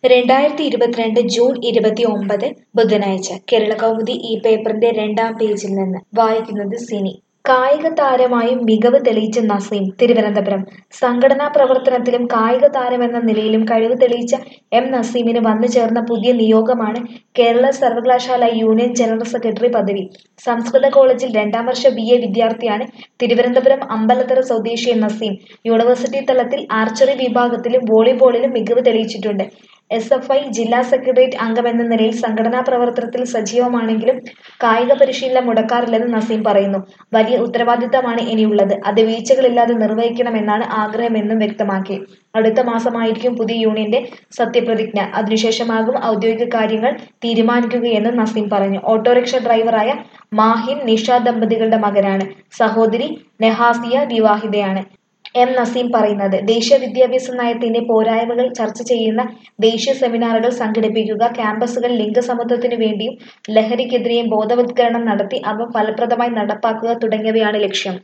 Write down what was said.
രണ്ടായിരത്തി ഇരുപത്തിരണ്ട് ജൂൺ ഇരുപത്തി ഒമ്പത് ബുധനാഴ്ച കേരളകൗമുദി ഈ പേപ്പറിന്റെ രണ്ടാം പേജിൽ നിന്ന് വായിക്കുന്നത് സിനി കായിക താരമായും മികവ് തെളിയിച്ച നസീം തിരുവനന്തപുരം സംഘടനാ പ്രവർത്തനത്തിലും കായിക താരമെന്ന നിലയിലും കഴിവ് തെളിയിച്ച എം നസീമിന് വന്നു ചേർന്ന പുതിയ നിയോഗമാണ് കേരള സർവകലാശാല യൂണിയൻ ജനറൽ സെക്രട്ടറി പദവി സംസ്കൃത കോളേജിൽ രണ്ടാം വർഷ ബി എ വിദ്യാർത്ഥിയാണ് തിരുവനന്തപുരം അമ്പലത്തറ സ്വദേശി നസീം യൂണിവേഴ്സിറ്റി തലത്തിൽ ആർച്ചറി വിഭാഗത്തിലും വോളിബോളിലും മികവ് തെളിയിച്ചിട്ടുണ്ട് എസ് എഫ് ഐ ജില്ലാ സെക്രട്ടേറിയറ്റ് അംഗമെന്ന നിലയിൽ സംഘടനാ പ്രവർത്തനത്തിൽ സജീവമാണെങ്കിലും കായിക പരിശീലനം മുടക്കാറില്ലെന്ന് നസീം പറയുന്നു വലിയ ഉത്തരവാദിത്തമാണ് ഇനിയുള്ളത് അത് വീഴ്ചകളില്ലാതെ നിർവഹിക്കണമെന്നാണ് ആഗ്രഹമെന്നും വ്യക്തമാക്കി അടുത്ത മാസമായിരിക്കും പുതിയ യൂണിയന്റെ സത്യപ്രതിജ്ഞ അതിനുശേഷമാകും ഔദ്യോഗിക കാര്യങ്ങൾ തീരുമാനിക്കുകയെന്നും നസീം പറഞ്ഞു ഓട്ടോറിക്ഷ ഡ്രൈവറായ മാഹിൻ നിഷ ദമ്പതികളുടെ മകനാണ് സഹോദരി നെഹാസിയ വിവാഹിതയാണ് എം നസീം പറയുന്നത് ദേശീയ വിദ്യാഭ്യാസ നയത്തിന്റെ പോരായ്മകൾ ചർച്ച ചെയ്യുന്ന ദേശീയ സെമിനാറുകൾ സംഘടിപ്പിക്കുക ക്യാമ്പസുകൾ ലിംഗസമത്വത്തിനു വേണ്ടിയും ലഹരിക്കെതിരെയും ബോധവത്കരണം നടത്തി അവ ഫലപ്രദമായി നടപ്പാക്കുക തുടങ്ങിയവയാണ് ലക്ഷ്യം